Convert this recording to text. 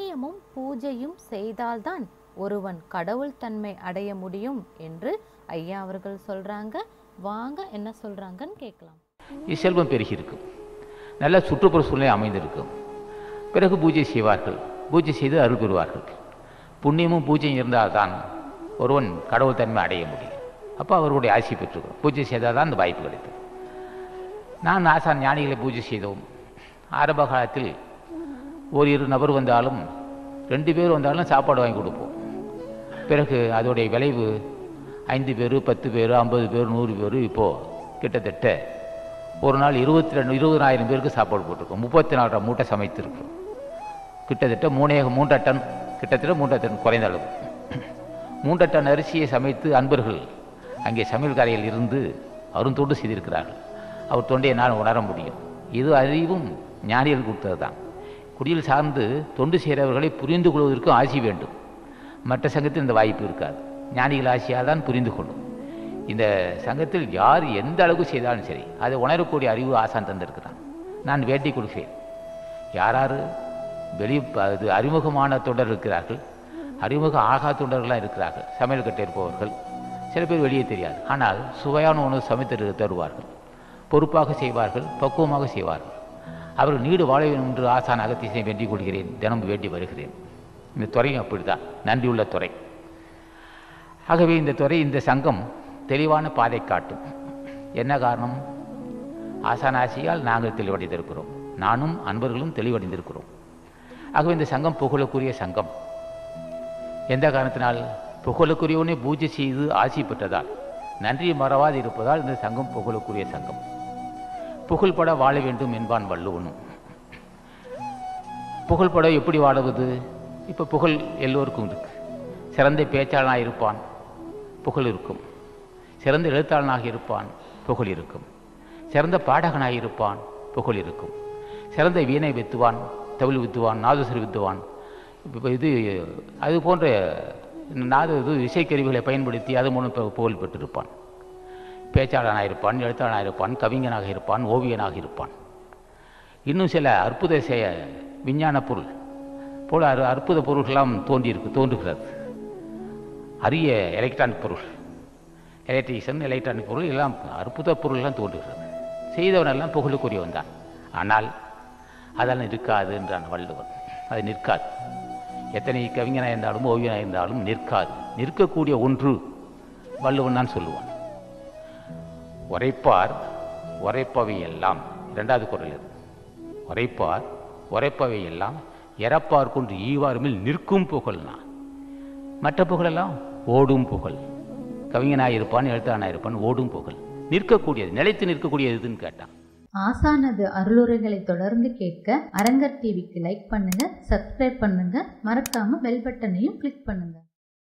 புண்ணியமும் பூஜையும் செய்தால்தான் ஒருவன் கடவுள் தன்மை அடைய முடியும் என்று ஐயா அவர்கள் சொல்றாங்க வாங்க என்ன சொல்றாங்கன்னு கேட்கலாம் செல்வம் பெருகி இருக்கும் நல்ல சுற்றுப்புற சூழ்நிலை அமைந்திருக்கும் பிறகு பூஜை செய்வார்கள் பூஜை செய்து அருள் பெறுவார்கள் புண்ணியமும் பூஜையும் இருந்தால்தான் ஒருவன் கடவுள் தன்மை அடைய முடியும் அப்போ அவருடைய ஆசி பெற்றுக்கிறோம் பூஜை செய்தால் தான் அந்த வாய்ப்பு கிடைத்தது நான் ஆசான் ஞானிகளை பூஜை செய்தோம் ஆரம்ப காலத்தில் ஒரு இரு நபர் வந்தாலும் ரெண்டு பேர் வந்தாலும் சாப்பாடு வாங்கி கொடுப்போம் பிறகு அதோடைய விளைவு ஐந்து பேர் பத்து பேர் ஐம்பது பேர் நூறு பேர் இப்போது கிட்டத்தட்ட ஒரு நாள் இருபத்தி ரெண்டு இருபதாயிரம் பேருக்கு சாப்பாடு போட்டிருக்கோம் முப்பத்தி நாலரை மூட்டை சமைத்திருக்கிறோம் கிட்டத்தட்ட மூணே மூன்றரை டன் கிட்டத்தட்ட மூன்றரை டன் குறைந்த அளவு மூன்றரை டன் அரிசியை சமைத்து அன்பர்கள் அங்கே சமையல் கரையில் இருந்து அருந்தொண்டு செய்திருக்கிறார்கள் அவர் தொண்டையை நான் உணர முடியும் இது அறிவும் ஞானிகள் கொடுத்தது தான் குடியில் சார்ந்து தொண்டு செய்கிறவர்களை புரிந்து கொள்வதற்கும் ஆசி வேண்டும் மற்ற சங்கத்தில் இந்த வாய்ப்பு இருக்காது ஞானிகள் ஆசியால் தான் புரிந்து கொள்ளும் இந்த சங்கத்தில் யார் எந்த அளவுக்கு செய்தாலும் சரி அதை உணரக்கூடிய அறிவு ஆசான் தந்திருக்கிறான் நான் வேட்டி கொடுக்கிறேன் யார் யார் வெளி அது அறிமுகமான தொண்டர் இருக்கிறார்கள் அறிமுகம் ஆகா தொண்டர்களாக இருக்கிறார்கள் சமையல் கட்டை இருப்பவர்கள் சில பேர் வெளியே தெரியாது ஆனால் சுவையான உணவு சமைத்து தருவார்கள் பொறுப்பாக செய்வார்கள் பக்குவமாக செய்வார்கள் அவர்கள் நீடு வாழ வேண்டும் என்று ஆசான் அகத்திசை வேண்டிக் கொள்கிறேன் தினம் வேண்டி வருகிறேன் இந்த துறையும் அப்படித்தான் நன்றியுள்ள துறை ஆகவே இந்த துறை இந்த சங்கம் தெளிவான பாதை காட்டும் என்ன காரணம் ஆசானாசியால் நாங்கள் தெளிவடைந்திருக்கிறோம் நானும் அன்பர்களும் தெளிவடைந்திருக்கிறோம் ஆகவே இந்த சங்கம் புகழுக்குரிய சங்கம் எந்த காரணத்தினால் புகழுக்குரியவனே பூஜை செய்து ஆசி பெற்றதால் நன்றி மறவாது இருப்பதால் இந்த சங்கம் புகழுக்குரிய சங்கம் புகழ்பட வாழ வேண்டும் என்பான் வள்ளுவனும் புகழ்பட எப்படி வாழுவது இப்போ புகழ் எல்லோருக்கும் இருக்கு சிறந்த பேச்சாளனாக இருப்பான் புகழ் இருக்கும் சிறந்த எழுத்தாளனாக இருப்பான் புகழ் இருக்கும் சிறந்த பாடகனாக இருப்பான் புகழ் இருக்கும் சிறந்த வீணை வித்துவான் தவில் வித்துவான் நாதஸ்வர வித்துவான் இப்போ இது அது போன்ற நாத இது இசைக்கருவிகளை பயன்படுத்தி அது மூலம் பு- புகழ் பெற்றிருப்பான் பேச்சாளனாக இருப்பான் எழுத்தாளனாக இருப்பான் கவிஞனாக இருப்பான் ஓவியனாக இருப்பான் இன்னும் சில அற்புத செய்ய விஞ்ஞான பொருள் போல அறு அற்புத பொருள்களாம் தோன்றியிருக்கு தோன்றுகிறது அரிய எலக்ட்ரானிக் பொருள் எலக்ட்ரிஷியன் எலக்ட்ரானிக் பொருள் எல்லாம் அற்புத பொருள்லாம் தோன்றுகிறது செய்தவனெல்லாம் புகழுக்குரியவன் தான் ஆனால் அதெல்லாம் இருக்காது என்றான் வள்ளுவன் அது நிற்காது எத்தனை கவிஞனாக இருந்தாலும் ஓவியனாக இருந்தாலும் நிற்காது நிற்கக்கூடிய ஒன்று வள்ளுவன் தான் சொல்லுவான் உரைப்பார் உரைப்பவை எல்லாம் இரண்டாவது குரல் இது உரைப்பார் உரைப்பவை எல்லாம் இறப்பார் கொண்டு ஈவாருமில் நிற்கும் புகழ்னா மற்ற புகழெல்லாம் ஓடும் புகழ் கவிஞனாக இருப்பான் எழுத்தானாக இருப்பான் ஓடும் புகழ் நிற்கக்கூடியது நிலைத்து நிற்கக்கூடியதுன்னு கேட்டான் ஆசானது அருளுரைகளை தொடர்ந்து கேட்க அரங்கர் டிவிக்கு லைக் பண்ணுங்க சப்ஸ்கிரைப் பண்ணுங்க மறக்காம பெல் பட்டனையும் கிளிக் பண்ணுங்க